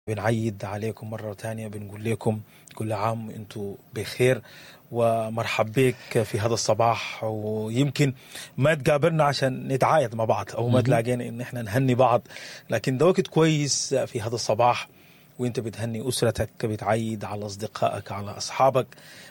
بنعيد عليكم مرة ثانية بنقول لكم كل عام وانتم بخير ومرحب بك في هذا الصباح ويمكن ما تقابلنا عشان نتعايد مع بعض او ما تلاقينا ان احنا نهني بعض لكن ده وقت كويس في هذا الصباح وانت بتهني اسرتك بتعيد على اصدقائك على اصحابك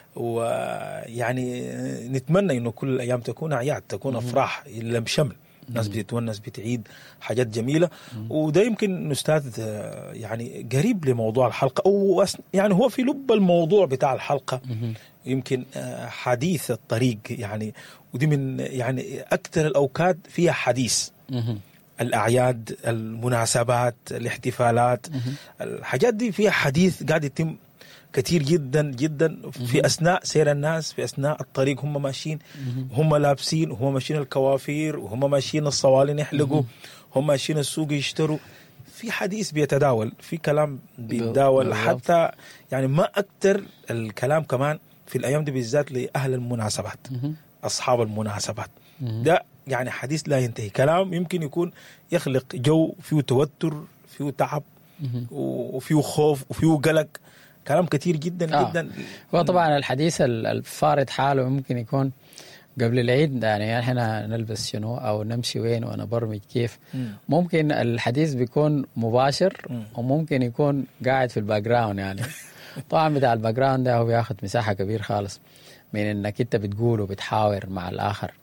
ويعني نتمنى انه كل الايام تكون اعياد تكون افراح لم شمل ناس بتتونس بتعيد حاجات جميله وده يمكن استاذ يعني قريب لموضوع الحلقه او يعني هو في لب الموضوع بتاع الحلقه يمكن حديث الطريق يعني ودي من يعني اكثر الاوقات فيها حديث الاعياد المناسبات الاحتفالات الحاجات دي فيها حديث قاعد يتم كثير جدا جدا في اثناء سير الناس في اثناء الطريق هم ماشيين هم لابسين وهم ماشيين الكوافير وهم ماشيين الصوالين يحلقوا هم ماشيين السوق يشتروا في حديث بيتداول في كلام بيتداول حتى يعني ما اكثر الكلام كمان في الايام دي بالذات لاهل المناسبات اصحاب المناسبات ده يعني حديث لا ينتهي كلام يمكن يكون يخلق جو فيه توتر فيه تعب وفيه خوف وفيه قلق كلام كثير جدا آه. جدا هو طبعا الحديث الفارض حاله ممكن يكون قبل العيد يعني احنا نلبس شنو او نمشي وين وانا برمج كيف م. ممكن الحديث بيكون مباشر م. وممكن يكون قاعد في الباك جراوند يعني طبعا بتاع الباك جراوند ده هو بياخذ مساحه كبير خالص من انك انت بتقول وبتحاور مع الاخر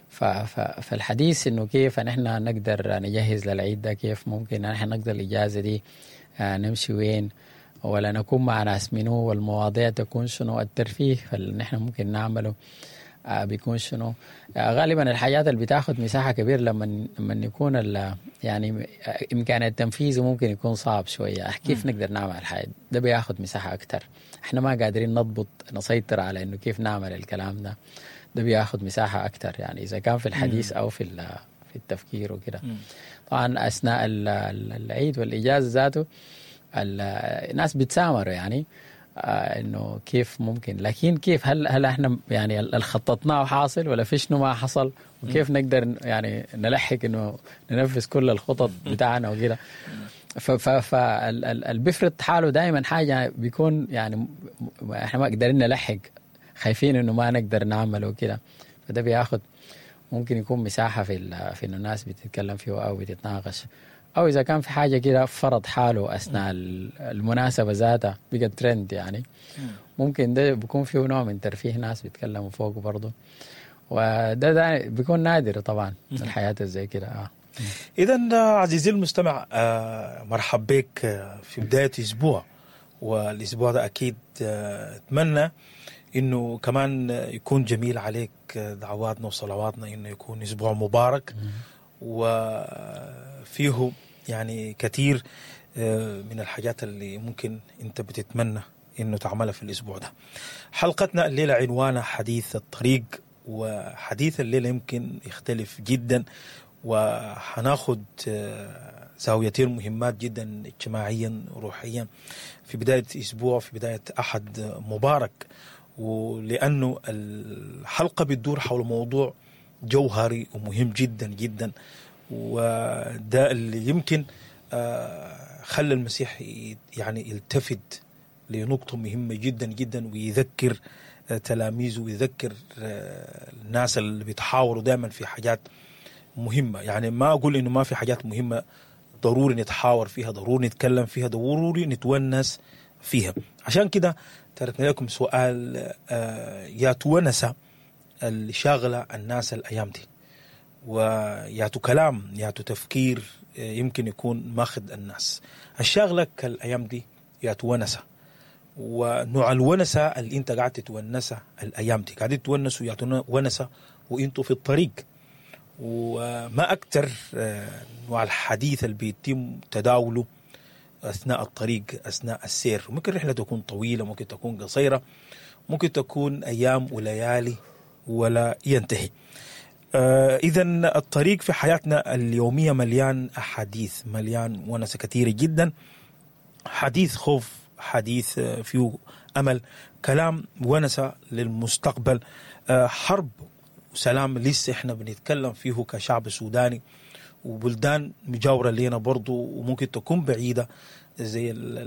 فالحديث انه كيف نحن نقدر نجهز للعيد ده كيف ممكن نحن نقدر الاجازه دي نمشي وين ولا نكون مع ناس منو والمواضيع تكون شنو الترفيه اللي نحن ممكن نعمله بيكون شنو غالبا الحاجات اللي بتاخذ مساحه كبيره لما لما يكون يعني امكان التنفيذ ممكن يكون صعب شويه كيف م. نقدر نعمل الحاجه ده بياخذ مساحه اكثر احنا ما قادرين نضبط نسيطر على انه كيف نعمل الكلام ده ده بياخذ مساحه اكثر يعني اذا كان في الحديث م. او في في التفكير وكده طبعا اثناء العيد والاجازه ذاته الناس بتسامروا يعني آه انه كيف ممكن لكن كيف هل هل احنا يعني اللي خططناه حاصل ولا في شنو ما حصل وكيف نقدر يعني نلحق انه ننفذ كل الخطط بتاعنا وكده فاللي بيفرض حاله دائما حاجه بيكون يعني احنا ما قادرين نلحق خايفين انه ما نقدر نعمل وكده فده بياخد ممكن يكون مساحه في في انه الناس بتتكلم فيه او بتتناقش او اذا كان في حاجه كده فرض حاله اثناء المناسبه ذاتها بقت ترند يعني ممكن ده بيكون فيه نوع من ترفيه ناس بيتكلموا فوق برضه وده ده بيكون نادر طبعا الحياه زي كده اه اذا عزيزي المستمع آه مرحب بك في بدايه اسبوع والاسبوع ده اكيد آه اتمنى انه كمان يكون جميل عليك دعواتنا وصلواتنا انه يكون اسبوع مبارك وفيه يعني كثير من الحاجات اللي ممكن انت بتتمنى انه تعملها في الاسبوع ده. حلقتنا الليله عنوانها حديث الطريق وحديث الليله يمكن يختلف جدا وحناخد زاويتين مهمات جدا اجتماعيا وروحيا في بدايه اسبوع في بدايه احد مبارك ولانه الحلقه بتدور حول موضوع جوهري ومهم جدا جدا وده اللي يمكن خلى المسيح يعني يلتفت لنقطة مهمة جدا جدا ويذكر تلاميذه ويذكر الناس اللي بيتحاوروا دائما في حاجات مهمة يعني ما أقول إنه ما في حاجات مهمة ضروري نتحاور فيها ضروري نتكلم فيها ضروري نتونس فيها عشان كده تركنا لكم سؤال يا تونسة اللي شاغلة الناس الأيام دي وياتوا كلام ياتوا تفكير يمكن يكون ماخذ الناس الشاغلك الأيام دي ياتوا ونسة ونوع الونسة اللي انت قاعد تتونسها الأيام دي قاعدين تونسوا ياتوا ونسة وانتوا في الطريق وما أكثر نوع الحديث اللي بيتم تداوله أثناء الطريق أثناء السير ممكن الرحلة تكون طويلة ممكن تكون قصيرة ممكن تكون أيام وليالي ولا ينتهي آه إذا الطريق في حياتنا اليومية مليان أحاديث مليان ونسة كثيرة جدا حديث خوف حديث فيه أمل كلام ونسة للمستقبل آه حرب وسلام لسه احنا بنتكلم فيه كشعب سوداني وبلدان مجاورة لنا برضو وممكن تكون بعيدة زي ال-